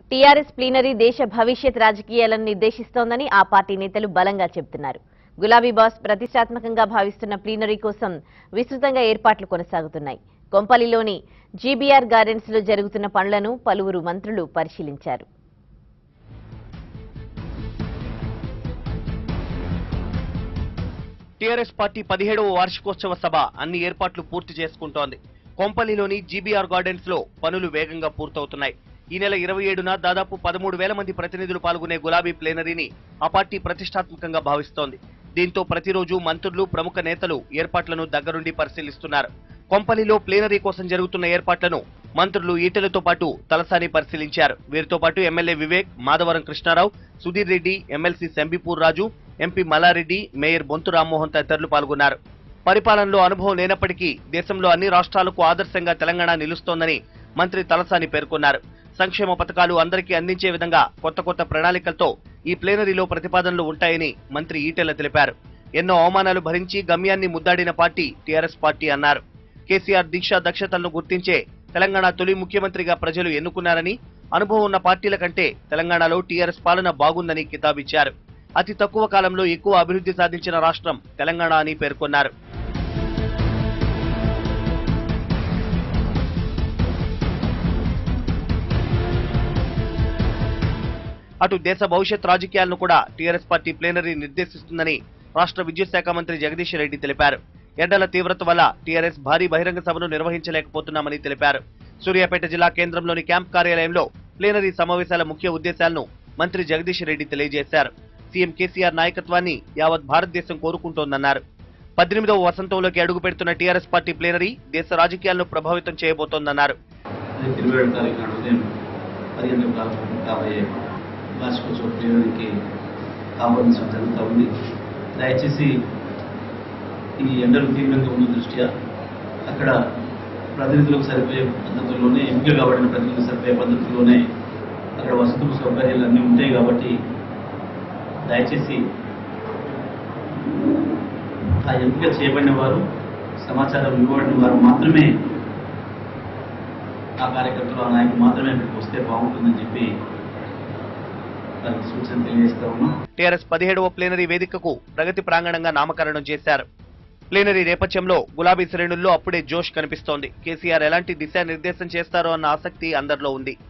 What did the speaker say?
TRS plenary దేశ భవిష్యత్ రాజకీయాలను నిర్దేశిస్తోందని ఆ పార్టీ నేతలు బలంగా చెబుతున్నారు గులాబీ బాస్ ప్రతిష్టాత్మకంగా భావిస్తున్న ప్లీనరీ కోసం విస్తృతంగా ఏర్పాట్లు కొనసాగుతున్నాయి కొంపల్లిలోని జీబీఆర్ గార్డెన్స్ లో జరుగుతున్న పనులను పలువురు మంత్రులు పరిశీలించారు టీఆర్ఎస్ పార్టీ పదిహేడవ వార్షికోత్సవ సభ అన్ని ఏర్పాట్లు పూర్తి చేసుకుంటోంది కొంపల్లిలోని జీబీఆర్ గార్డెన్స్ లో పనులు వేగంగా పూర్తవుతున్నాయి ఈ నెల ఇరవై ఏడున దాదాపు పదమూడు వేల మంది ప్రతినిధులు పాల్గొనే గులాబీ ప్లేనరీని ఆ పార్టీ ప్రతిష్టాత్మకంగా భావిస్తోంది దీంతో ప్రతిరోజు మంత్రులు ప్రముఖ నేతలు ఏర్పాట్లను దగ్గరుండి పరిశీలిస్తున్నారు కొంపల్లిలో ప్లేనరీ కోసం జరుగుతున్న ఏర్పాట్లను మంత్రులు ఈటెలతో పాటు తలసాని పరిశీలించారు వీరితో పాటు MLA Vivek Madhavaram Krishna Rao Sudheer Reddy MLC Shambipur Raju MP Malla Reddy mayor Bonthu Rammohan తదితరులు పాల్గొన్నారు పరిపాలనలో అనుభవం లేనప్పటికీ దేశంలో అన్ని రాష్ట్రాలకు ఆదర్శంగా తెలంగాణ నిలుస్తోందని మంత్రి తలసాని పేర్కొన్నారు సంక్షేమ పథకాలు అందరికీ అందించే విధంగా కొత్త కొత్త ప్రణాళికలతో ఈ ప్లేనరీలో ప్రతిపాదనలు ఉంటాయని మంత్రి ఈటెల తెలిపారు ఎన్నో అవమానాలు భరించి గమ్యాన్ని ముద్దాడిన పార్టీ టీఆర్ఎస్ పార్టీ అన్నారు కేసీఆర్ దీక్ష దక్షతలను గుర్తించే తెలంగాణ తొలి ముఖ్యమంత్రిగా ప్రజలు ఎన్నుకున్నారని అనుభవం ఉన్న పార్టీల కంటే తెలంగాణలో టీఆర్ఎస్ పాలన బాగుందని కితాబిచ్చారు అతి తక్కువ కాలంలో ఎక్కువ అభివృద్ధి సాధించిన రాష్ట్రం తెలంగాణ అని పేర్కొన్నారు అటు దేశ భవిష్యత్ రాజకీయాలను కూడా టీఆర్ఎస్ పార్టీ ప్లేనరీ నిర్దేశిస్తుందని రాష్ట్ర విద్యుత్ శాఖ మంత్రి జగదీష్ రెడ్డి తెలిపారు ఎండల తీవ్రత వల్ల టీఆర్ఎస్ భారీ బహిరంగ సభను నిర్వహించలేకపోతున్నామని తెలిపారు సూర్యాపేట జిల్లా కేంద్రంలోని క్యాంప్ కార్యాలయంలో ప్లేనరీ సమావేశాల ముఖ్య ఉద్దేశాలను మంత్రి జగదీష్ రెడ్డి తెలియజేశారు సీఎం కేసీఆర్ నాయకత్వాన్ని యావత్ భారతదేశం కోరుకుంటోందన్నారు పద్దెనిమిదవ వసంతంలోకి అడుగు పెడుతున్న టీఆర్ఎస్ పార్టీ ప్లేనరీ దేశ రాజకీయాలను ప్రభావితం చేయబోతోందన్నారు అది ఇరవై ఏడు తారీఖు నాడు ఉదయం పదిహేను ప్రారంభం కాబోయే వార్షికోత్సవ ప్లేనరీకి ఆహ్వానించడం జరుగుతూ ఉంది దయచేసి ఈ ఎండలు తీవ్రంగా ఉన్న దృష్ట్యా అక్కడ ప్రతినిధులకు సరిపోయే పద్ధతుల్లోనే ఎంపిక కాబడిన ప్రతినిధులకు సరిపోయే పద్ధతిలోనే అక్కడ వసతులు సౌకర్యాలు అన్నీ ఉంటాయి కాబట్టి దయచేసి ఆ ఎంపిక చేయబడిన వారు సమాచారం ఇవ్వబడిన వారు మాత్రమే ఆ కార్యకర్తలు ఆ నాయకులు మాత్రమే ఇక్కడికి వస్తే బాగుంటుందని చెప్పి వారికి సూచన తెలియజేస్తా ఉన్నాం టీఆర్ఎస్ పదిహేడవ ప్లేనరీ వేదికకు ప్రగతి ప్రాంగణంగా నామకరణం చేశారు ప్లేనరీ నేపథ్యంలో గులాబీ శ్రేణుల్లో అప్పుడే జోష్ కనిపిస్తోంది కేసీఆర్ ఎలాంటి దిశానిర్దేశం చేస్తారో అన్న ఆసక్తి అందరిలో ఉంది